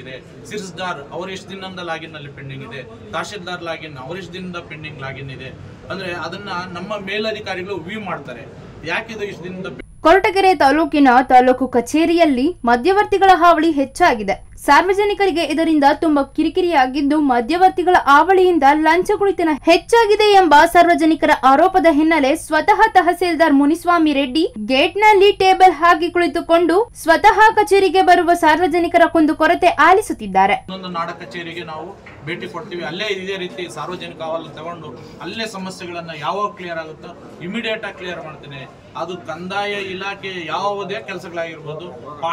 ಇದೆ ಸಿರ್ಸ್ದಾರ್ ಅವ್ರ ಎಷ್ಟು ದಿನದಿಂದ ಲಾಗಿನ್ ಅಲ್ಲಿ ಪೆಂಡಿಂಗ್ ಇದೆ ತಹಶೀಲ್ದಾರ್ ಲಾಗಿನ್ ಅವ್ರ ಎಷ್ಟು ದಿನದಿಂದ ಪೆಂಡಿಂಗ್ ಲಾಗಿನ್ ಇದೆ ಅಂದ್ರೆ ಅದನ್ನ ನಮ್ಮ ಮೇಲಧಿಕಾರಿಗಳು ವ್ಯೂ ಮಾಡ್ತಾರೆ ಯಾಕಿದು ಇಷ್ಟು ದಿನದಿಂದ ಕೊರಟಗೆರೆ ತಾಲೂಕಿನ ತಾಲೂಕು ಕಚೇರಿಯಲ್ಲಿ ಮಧ್ಯವರ್ತಿಗಳ ಹಾವಳಿ ಹೆಚ್ಚಾಗಿದೆ ಸಾರ್ವಜನಿಕರಿಗೆ ಇದರಿಂದ ತುಂಬಾ ಕಿರಿಕಿರಿಯಾಗಿದ್ದು ಮಧ್ಯವರ್ತಿಗಳ ಹಾವಳಿಯಿಂದ ಲಂಚ ಕುಳಿತನ ಹೆಚ್ಚಾಗಿದೆ ಎಂಬ ಸಾರ್ವಜನಿಕರ ಆರೋಪದ ಹಿನ್ನೆಲೆ ಸ್ವತಃ ತಹಸೀಲ್ದಾರ್ ಮುನಿಸ್ವಾಮಿ ರೆಡ್ಡಿ ಗೇಟ್ನಲ್ಲಿ ಟೇಬಲ್ ಹಾಕಿ ಕುಳಿತುಕೊಂಡು ಸ್ವತಃ ಕಚೇರಿಗೆ ಬರುವ ಸಾರ್ವಜನಿಕರ ಕುಂದುಕೊರತೆ ಆಲಿಸುತ್ತಿದ್ದಾರೆ ಇನ್ನೊಂದು ನಾಡ ಕಚೇರಿಗೆ ನಾವು ಭೇಟಿ ಕೊಡ್ತೀವಿ ಅಲ್ಲೇ ಇದೇ ರೀತಿ ಸಾರ್ವಜನಿಕ ಅಹವಾಲು ತಗೊಂಡು ಅಲ್ಲೇ ಸಮಸ್ಯೆಗಳನ್ನ ಯಾವಾಗ ಕ್ಲಿಯರ್ ಆಗುತ್ತೋ ಇಮಿಡಿಯೇಟ್ ಆಗಿ ಕ್ಲಿಯರ್ ಮಾಡ್ತೇನೆ ಅದು ಕಂದಾಯ ಇಲಾಖೆ ಯಾವುದೇ ಕೆಲಸಗಳಾಗಿರ್ಬೋದು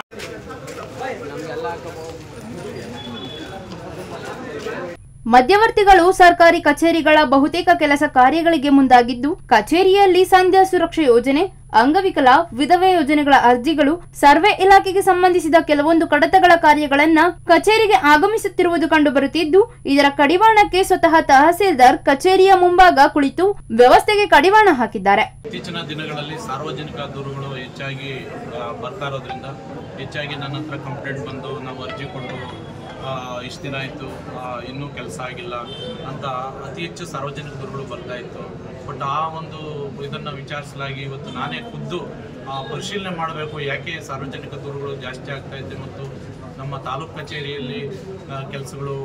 ಮಧ್ಯವರ್ತಿಗಳು ಸರ್ಕಾರಿ ಕಚೇರಿಗಳ ಬಹುತೇಕ ಕೆಲಸ ಕಾರ್ಯಗಳಿಗೆ ಮುಂದಾಗಿದ್ದು ಕಚೇರಿಯಲ್ಲಿ ಸಂಧ್ಯಾ ಸುರಕ್ಷಾ ಯೋಜನೆ ಅಂಗವಿಕಲ ವಿಧವೆ ಯೋಜನೆಗಳ ಅರ್ಜಿಗಳು ಸರ್ವೆ ಇಲಾಖೆಗೆ ಸಂಬಂಧಿಸಿದ ಕೆಲವೊಂದು ಕಡತಗಳ ಕಾರ್ಯಗಳನ್ನ ಕಚೇರಿಗೆ ಆಗಮಿಸುತ್ತಿರುವುದು ಕಂಡುಬರುತ್ತಿದ್ದು ಇದರ ಕಡಿವಾಣಕ್ಕೆ ಸ್ವತಃ ತಹಸೀಲ್ದಾರ್ ಕಚೇರಿಯ ಮುಂಭಾಗ ಕುಳಿತು ವ್ಯವಸ್ಥೆಗೆ ಕಡಿವಾಣ ಹಾಕಿದ್ದಾರೆ ಇತ್ತೀಚಿನ ದಿನಗಳಲ್ಲಿ ಸಾರ್ವಜನಿಕ ದೂರುಗಳು ಹೆಚ್ಚಾಗಿ ಆ, ಬರ್ತಾ ಇರೋದ್ರಿಂದ ಹೆಚ್ಚಾಗಿ ನನ್ನ ಹತ್ರ ಕಂಪ್ಲೇಂಟ್ ಬಂದು ನಾವು ಅರ್ಜಿ ಕೊಟ್ಟು ಇಷ್ಟು ದಿನ ಆಯಿತು ಇನ್ನೂ ಕೆಲಸ ಆಗಿಲ್ಲ ಅಂತ ಅತಿ ಹೆಚ್ಚು ಸಾರ್ವಜನಿಕ ದೂರುಗಳು ಬರ್ತಾ ಇತ್ತು ಬಟ್ ಆ ಒಂದು ಇದನ್ನು ವಿಚಾರಿಸಲಾಗಿ ಇವತ್ತು ನಾನೇ ಖುದ್ದು ಆ, ಪರಿಶೀಲನೆ ಮಾಡಬೇಕು ಯಾಕೆ ಸಾರ್ವಜನಿಕ ದೂರುಗಳು ಜಾಸ್ತಿ ಆಗ್ತಾ ಇದೆ ಮತ್ತು ನಮ್ಮ ತಾಲೂಕು ಕಚೇರಿಯಲ್ಲಿ ಕೆಲಸಗಳು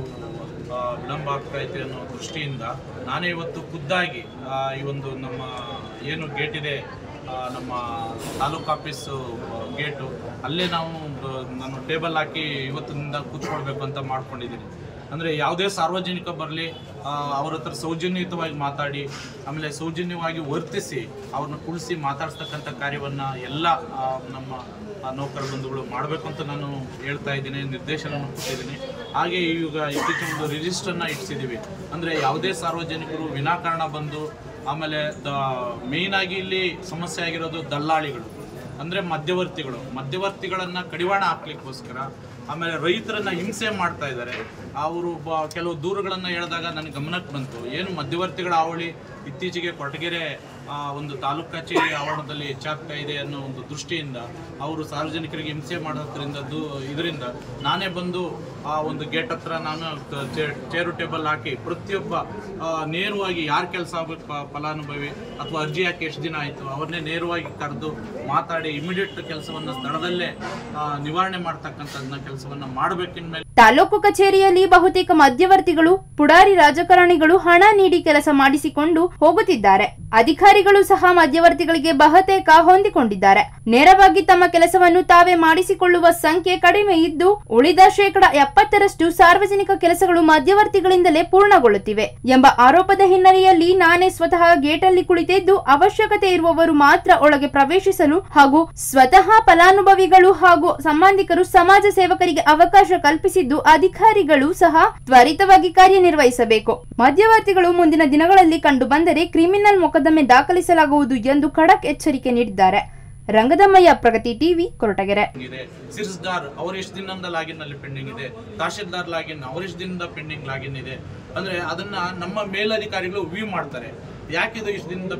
ವಿಳಂಬ ಆಗ್ತಾ ಇದೆ ಅನ್ನೋ ದೃಷ್ಟಿಯಿಂದ ನಾನೇ ಇವತ್ತು ಖುದ್ದಾಗಿ ಆ, ಈ ಒಂದು ನಮ್ಮ ಏನು ಗೇಟ್ ಇದೆ ಆ, ನಮ್ಮ ತಾಲೂಕು ಆಫೀಸು ಗೇಟು ಅಲ್ಲೇ ನಾವು ಆ, ನಾನು ಟೇಬಲ್ ಹಾಕಿ ಇವತ್ತಿನಿಂದ ಕೂತ್ಕೊಳ್ಬೇಕು ಅಂತ ಮಾಡ್ಕೊಂಡಿದ್ದೀನಿ ಅಂದರೆ ಯಾವುದೇ ಸಾರ್ವಜನಿಕ ಬರಲಿ ಅವ್ರ ಹತ್ರ ಸೌಜನ್ಯಯುತವಾಗಿ ಮಾತಾಡಿ ಆಮೇಲೆ ಸೌಜನ್ಯವಾಗಿ ವರ್ತಿಸಿ ಅವ್ರನ್ನ ಕುಳಿಸಿ ಮಾತಾಡ್ಸ್ತಕ್ಕಂಥ ಕಾರ್ಯವನ್ನು ಎಲ್ಲ ಆ, ನಮ್ಮ ಆ ನೌಕರ ಬಂಧುಗಳು ಮಾಡಬೇಕು ಅಂತ ನಾನು ಹೇಳ್ತಾ ಇದ್ದೀನಿ ನಿರ್ದೇಶನ ಕೊಟ್ಟಿದ್ದೀನಿ ಹಾಗೆ ಈಗ ಇತ್ತೀಚಿನ ಒಂದು ರಿಜಿಸ್ಟರ್ನ ಇಟ್ಟಿಸಿದ್ದೀವಿ ಅಂದರೆ ಯಾವುದೇ ಸಾರ್ವಜನಿಕರು ವಿನಾಕಾರಣ ಬಂದು ಆಮೇಲೆ ದ ಮೇಯ್ನ್ ಆಗಿ ಇಲ್ಲಿ ಸಮಸ್ಯೆ ಆಗಿರೋದು ದಲ್ಲಾಳಿಗಳು ಅಂದರೆ ಮಧ್ಯವರ್ತಿಗಳು ಮಧ್ಯವರ್ತಿಗಳನ್ನು ಕಡಿವಾಣ ಹಾಕ್ಲಿಕ್ಕೋಸ್ಕರ ಆಮೇಲೆ ರೈತರನ್ನ ಹಿಂಸೆ ಮಾಡ್ತಾ ಇದ್ದಾರೆ ಅವರು ಬ ಕೆಲವು ದೂರುಗಳನ್ನು ಹೇಳಿದಾಗ ನನಗೆ ಗಮನಕ್ಕೆ ಬಂತು ಏನು ಮಧ್ಯವರ್ತಿಗಳ ಹಾವಳಿ ಇತ್ತೀಚೆಗೆ ಕೊರಟಗೆರೆ ಆ, ಒಂದು ತಾಲೂಕು ಕಚೇರಿ ಆವರಣದಲ್ಲಿ ಹೆಚ್ಚಾಗ್ತಾ ಇದೆ ಅನ್ನೋ ಒಂದು ದೃಷ್ಟಿಯಿಂದ ಅವರು ಸಾರ್ವಜನಿಕರಿಗೆ ಹಿಂಸೆ ಮಾಡೋದ್ರಿಂದ ದೂ ಇದರಿಂದ ನಾನೇ ಬಂದು ಆ ಒಂದು ಗೇಟ್ ಹತ್ರ ನಾನು ತ- ಚೇ- ಚೇರು ಟೇಬಲ್ ಹಾಕಿ ಪ್ರತಿಯೊಬ್ಬ ಆ, ನೇರವಾಗಿ ಯಾರು ಕೆಲಸ ಆಗಬೇಕು ಪ- ಫಲಾನುಭವಿ ಅಥವಾ ಅರ್ಜಿ ಹಾಕಿ ಎಷ್ಟು ದಿನ ಆಯಿತು ಅವ್ರನ್ನೇ ನೇರವಾಗಿ ಕರೆದು ಮಾತಾಡಿ ಇಮಿಡಿಯೇಟ್ ಕೆಲಸವನ್ನು ಸ್ಥಳದಲ್ಲೇ ಆ, ನಿವಾರಣೆ ಮಾಡ್ತಕ್ಕಂಥದ್ದನ್ನ ಕೆಲಸವನ್ನು ಮಾಡಬೇಕಿನ್ಮೇಲೆ ತಾಲೂಕು ಕಚೇರಿಯಲ್ಲಿ ಬಹುತೇಕ ಮಧ್ಯವರ್ತಿಗಳು ಪುಡಾರಿ ರಾಜಕಾರಣಿಗಳು ಹಣ ನೀಡಿ ಕೆಲಸ ಮಾಡಿಸಿಕೊಂಡು ಹೋಗುತ್ತಿದ್ದಾರೆ ಅಧಿಕಾರಿಗಳು ಸಹ ಮಧ್ಯವರ್ತಿಗಳಿಗೆ ಬಹುತೇಕ ಹೊಂದಿಕೊಂಡಿದ್ದಾರೆ ನೇರವಾಗಿ ತಮ್ಮ ಕೆಲಸವನ್ನು ತಾವೇ ಮಾಡಿಸಿಕೊಳ್ಳುವ ಸಂಖ್ಯೆ ಕಡಿಮೆ ಇದ್ದು ಉಳಿದ ಶೇಕಡ ಎಪ್ಪತ್ತರಷ್ಟು ಸಾರ್ವಜನಿಕ ಕೆಲಸಗಳು ಮಧ್ಯವರ್ತಿಗಳಿಂದಲೇ ಪೂರ್ಣಗೊಳ್ಳುತ್ತಿವೆ ಎಂಬ ಆರೋಪದ ಹಿನ್ನೆಲೆಯಲ್ಲಿ ನಾನೇ ಸ್ವತಃ ಗೇಟಲ್ಲಿ ಕುಳಿತಿದ್ದು ಅವಶ್ಯಕತೆ ಇರುವವರು ಮಾತ್ರ ಒಳಗೆ ಪ್ರವೇಶಿಸಲು ಹಾಗೂ ಸ್ವತಃ ಫಲಾನುಭವಿಗಳು ಹಾಗೂ ಸಂಬಂಧಿಕರು ಸಮಾಜ ಸೇವಕರಿಗೆ ಅವಕಾಶ ಕಲ್ಪಿಸಿದ್ದು ಅಧಿಕಾರಿಗಳು ಸಹ ತ್ವರಿತವಾಗಿ ಕಾರ್ಯನಿರ್ವಹಿಸಬೇಕು ಮಧ್ಯವರ್ತಿಗಳು ಮುಂದಿನ ದಿನಗಳಲ್ಲಿ ಕಂಡು ಬಂದರೆ ಕ್ರಿಮಿನಲ್ ಮೊಕದ್ದಮೆ ದಾಖಲಿಸಲಾಗುವುದು ಎಂದು ಖಡಕ್ ಎಚ್ಚರಿಕೆ ನೀಡಿದ್ದಾರೆ ರಂಗದಮ್ಮಯ್ಯ ಪ್ರಗತಿ ಟಿವಿ ಕೊರಟಗೆರೆ ಇದೆ ಸಿರ್ಸ್ದಾರ್ ಅವ್ರ ಎಷ್ಟು ದಿನದಿಂದ ಲಾಗಿನ್ ಅಲ್ಲಿ ಪೆಂಡಿಂಗ್ ಇದೆ ತಹಶೀಲ್ದಾರ್ ಲಾಗಿನ್ ಅವ್ರ ಎಷ್ಟು ದಿನದಿಂದ ಪೆಂಡಿಂಗ್ ಲಾಗಿನ್ ಇದೆ ಅಂದ್ರೆ ಅದನ್ನ ನಮ್ಮ ಮೇಲಧಿಕಾರಿಗಳು ವ್ಯೂ ಮಾಡ್ತಾರೆ ಯಾಕಿದು ಇಷ್ಟು ದಿನದಿಂದ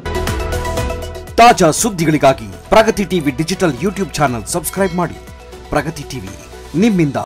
ತಾಜಾ ಸುದ್ದಿಗಳಿಗಾಗಿ Pragati TV digital YouTube channel subscribe ಮಾಡಿ ಪ್ರಗತಿ ಟಿವಿ ನಿಮ್ಮಿಂದ